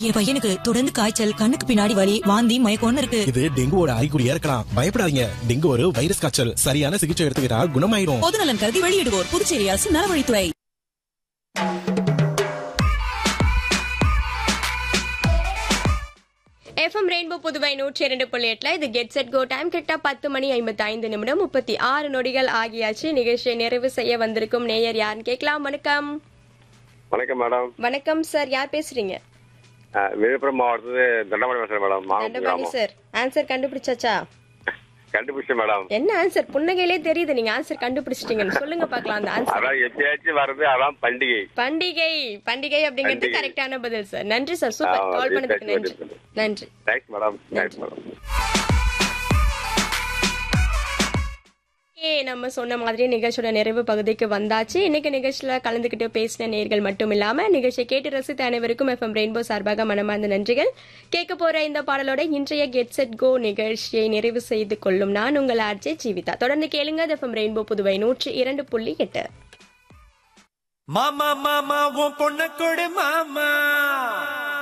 என் பையனுக்கு தொடர்ந்து காய்ச்சல் கண்ணுக்கு பின்னாடி வலி வாந்தி மயக்கம்னு இருக்கு இது டெங்குவோட அறிகுறியா இருக்கலாம் பயப்படாதீங்க டெங்கு ஒரு வைரஸ் காய்ச்சல் சரியான சிகிச்சை எடுத்துக்கிட்டா குணமாயிரும் பொதுநலன் கருதி வெளியிடுவோர் புதுச்சேரி அரசு நலவழித்துறை எஃப்எம் ரெயின்போ புதுவை நூற்றி இரண்டு புள்ளி எட்டுல இது கெட் செட் கோ டைம் கரெக்டா பத்து மணி ஐம்பத்தி ஐந்து நிமிடம் முப்பத்தி ஆறு நொடிகள் ஆகியாச்சு நிகழ்ச்சியை நிறைவு செய்ய வந்திருக்கும் நேயர் யாருன்னு கேட்கலாம் வணக்கம் வணக்கம் மேடம் வணக்கம் சார் யார் பேசுறீங்க அஹ், விழுப்புரம் மாவட்டத்து தண்டபாணி பேசுறேன் மேடம் மாவட்ட தண்டபாணி கிராமம் சார் ஆன்சர் கண்டுபிடிச்சாச்சா கண்டுபிடிச்சேன் மேடம் என்ன ஆன்சர் புன்னகையிலே தெரியுது நீங்க ஆன்சர் கண்டுபிடிச்சிட்டீங்கன்னு சொல்லுங்க பார்க்கலாம் அந்த ஆன்சர் அதான் எப்பயாச்சும் வர்றது அதான் பண்டிகை பண்டிகை பண்டிகை அப்படிங்கிறது பண்டிகை. கரெக்டான பதில் சார் நன்றி சார் சூப்பர் ஆ, கால் பண்ணதுக்கு சரி, நன்றி சரி. நன்றி தேங்க்ஸ் மேடம் தேங்க்ஸ் மேடம் ஏ நம்ம சொன்ன மாதிரி நிகழ்ச்சியோட நிறைவு பகுதிக்கு வந்தாச்சு இன்னைக்கு நிகழ்ச்சியில கலந்துக்கிட்டு பேசின நேர்கள் மட்டும் இல்லாம நிகழ்ச்சியை கேட்டு ரசித்த அனைவருக்கும் எஃப்எம் ரெயின்போ சார்பாக மனமார்ந்த நன்றிகள் கேட்க போற இந்த பாடலோட இன்றைய கெட் செட் கோ நிகழ்ச்சியை நிறைவு செய்து கொள்ளும் நான் உங்கள் ஆர்ஜே ஜீவிதா தொடர்ந்து கேளுங்க எஃப்எம் ரெயின்போ புதுவை நூற்றி இரண்டு புள்ளி எட்டு மாமா மாமா உன் பொண்ண கொடு மாமா